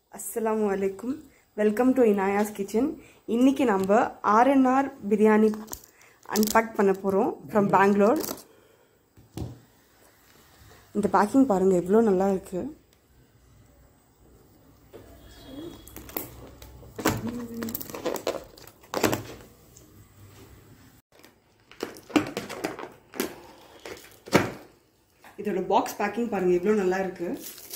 அஸ்ஸலாமு அலைக்கும் welcome to இனாயாஸ் kitchen இன்னைக்கு நம்ம ஆர்என்ஆர் பிரியாணி அன்பேக் பண்ண போகிறோம் ஃப்ரம் பெங்களூர் இந்த பேக்கிங் பாருங்கள் எவ்வளோ நல்லா இருக்குது இதோட பாக்ஸ் பேக்கிங் பாருங்கள் எவ்வளோ நல்லா இருக்குது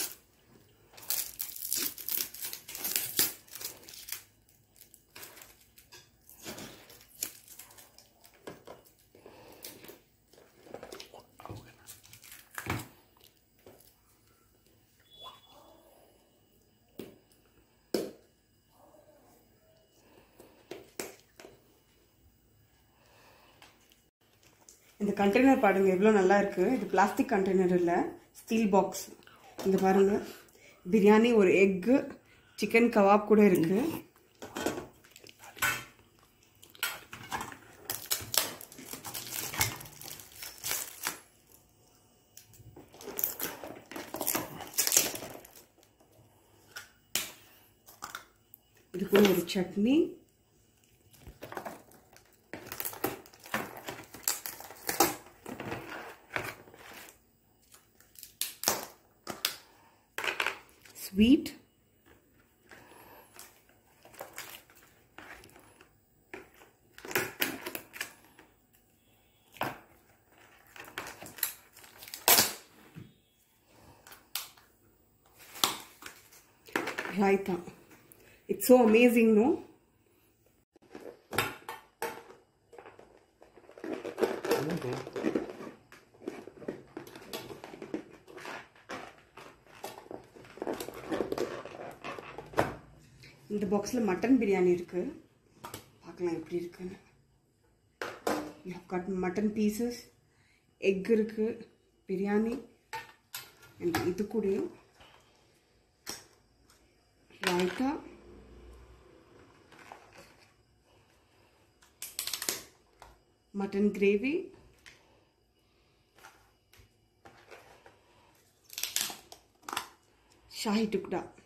இந்த கண்டெய்னர் பாருங்க எவ்வளோ நல்லா இருக்கு இது பிளாஸ்டிக் கண்டெய்னர் இல்லை ஸ்டீல் பாக்ஸ் இந்த பாருங்க பிரியாணி ஒரு எக்கு சிக்கன் கபாப் கூட இருக்கு இது கூட ஒரு chutney sweet raita it's so amazing no இந்த பாக்ஸில் மட்டன் பிரியாணி இருக்குது பார்க்கலாம் எப்படி இருக்குன்னு you cut mutton pieces egg இருக்குது பிரியாணி அண்ட் இது கூடயும் ராய்த்தா மட்டன் கிரேவி ஷாஹி டுக்டா